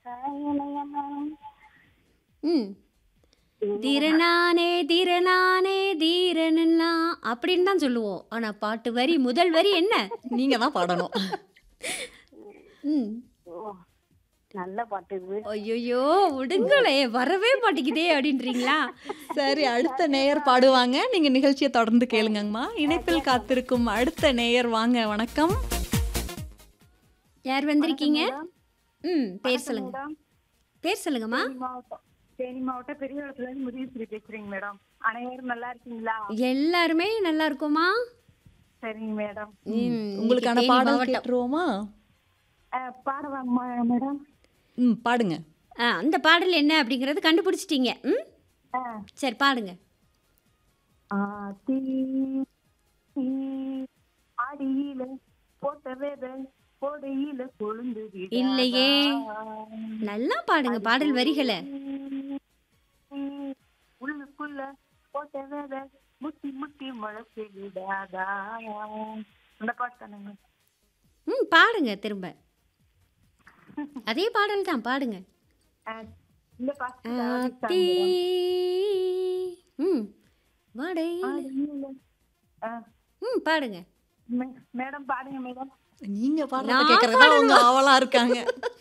ம் தீரனானே தீரனானே தீரனா அப்படின்னு தான் சொல்லுவோம் ஆனா பாட்டு வரி முதல் வரி என்ன நீங்க தான் பாடணும் ம் ஓ, நல்ல பாட்டு இது ஐயோ விடுங்களே வரவே மாட்டேங்குதே அப்படின்றீங்களா சரி அடுத்த நேயர் பாடுவாங்க நீங்க நிகழ்ச்சியை தொடர்ந்து கேளுங்கம்மா இணைப்பில் காத்திருக்கும் அடுத்த நேயர் வாங்க வணக்கம் யார் வந்திருக்கீங்க ம் பேர் சொல்லுங்க மேடம் பேர் சொல்லுங்கம்மா தேனி மாவட்டம் தேனி மாவட்டம் பெரிய இடத்துல இருந்து முருகேஸ்வரி பேசுறீங்க மேடம் அனைவரும் நல்லா இருக்கீங்களா எல்லாருமே நல்லா இருக்குமா சரிங்க மேடம் ம், உங்களுக்கான இன்னைக்கு தேனி பாடல் மாவட்டம். கேட்டுருவோமா அஹ், பாடவாங்கம்மா மேடம் ம் பாடுங்க ஆ, அந்த பாடல் என்ன அப்படிங்கறது கண்டுபிடிச்சிட்டீங்க ம் அஹ், சரி பாடுங்க ஆத்தி ஆடியில போட்ட வேத போடையில கொழுந்து விடாதா. இல்லையே. நல்லா பாடுங்க பாடல் வரிகளை உள்ளுக்குள்ள போட்ட வேத முட்டி முட்டி முளைச்சு விடாதா அந்த பாட்டு தானேங்க ம் பாடுங்க திரும்ப அதே பாடல் தான் பாடுங்க அஹ், இந்த பாட்டு ஆத்தி ம் வாடை ம் பாடுங்க மேடம் பாடுங்க மேடம் நீங்க பாடுறத நான் கேக்குறதா அவங்க ஆவலா இருக்காங்க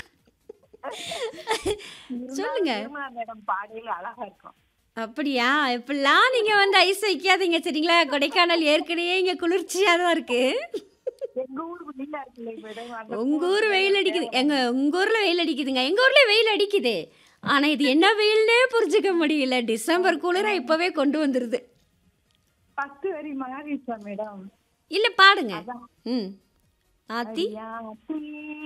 சொல்லுங்க மேடம் பாடையில அழகா இருக்கும் அப்படியா இப்பெல்லாம் நீங்க வந்து ஐஸ் வைக்காதீங்க சரிங்களா கொடைக்கானல் ஏற்கனவே இங்க குளிர்ச்சியா தான் இருக்கு எங்க ஊருக்கு நீலா இருக்குல்ல மேடம் அந்த உங்க ஊர் வெயில் அடிக்குது எங்க உங்க ஊர்ல வெயில் அடிக்குதுங்க எங்க ஊர்ல வெயில் அடிக்குது ஆனா இது என்ன வெயில்னே புரிஞ்சுக்க முடியல டிசம்பர் குளிர இப்பவே கொண்டு வந்துருது ஃபர்ஸ்ட் வரி மகாவீஸ்வா மேடம் இல்ல பாடுங்க ம் ஆத்தி யாத்தி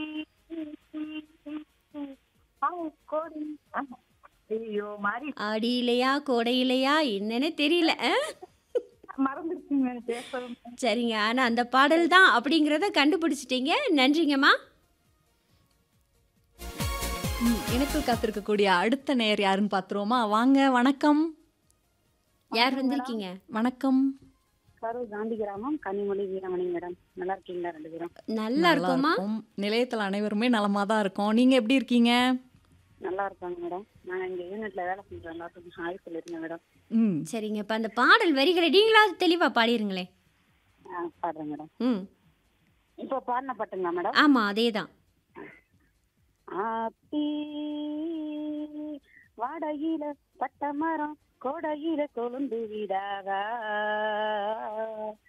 ஆ, கோடி ஆ, ஐயோ மாறி ஆடியிலையா கோடையிலையா என்னன்னு தெரியல ஆ? மறந்துருச்சுங்க எனக்கு பேசவும் சரிங்க ஆனா அந்த பாடல் தான் அப்படிங்கிறத கண்டுபிடிச்சிட்டீங்க நன்றிங்கம்மா ம், இணைப்பில் காத்திருக்கக்கூடிய அடுத்த நேயர் யாருன்னு பாத்துருவோமா வாங்க வணக்கம் யார் வந்திருக்கீங்க வணக்கம் கரூர் காந்தி கிராமம் கனிமொழி வீரமணி மேடம் நல்லா இருக்கீங்களா ரெண்டு பேரும் நல்லா இருக்குமா இருக்கோம். நிலையத்துல அனைவருமே நலமா தான் இருக்கோம் நீங்க எப்படி இருக்கீங்க நல்லா இருக்காங்க மேடம் நான் இங்க யூனிட்ல வேலை செஞ்சேன் எல்லாத்துக்கும் ஆயுள் இருக்கேன் மேடம் ம் சரிங்க இப்ப அந்த பாடல் வரிகளை நீங்களா தெளிவா பாடிருங்களேன் ஆ பாடுறேன் மேடம் ம் இப்போ பாடின பாட்டுங்களா மேடம் ஆமா அதேதான் ஆத்தி வாடகையில பட்ட மரம் கோடையில கொழுந்து விடாதா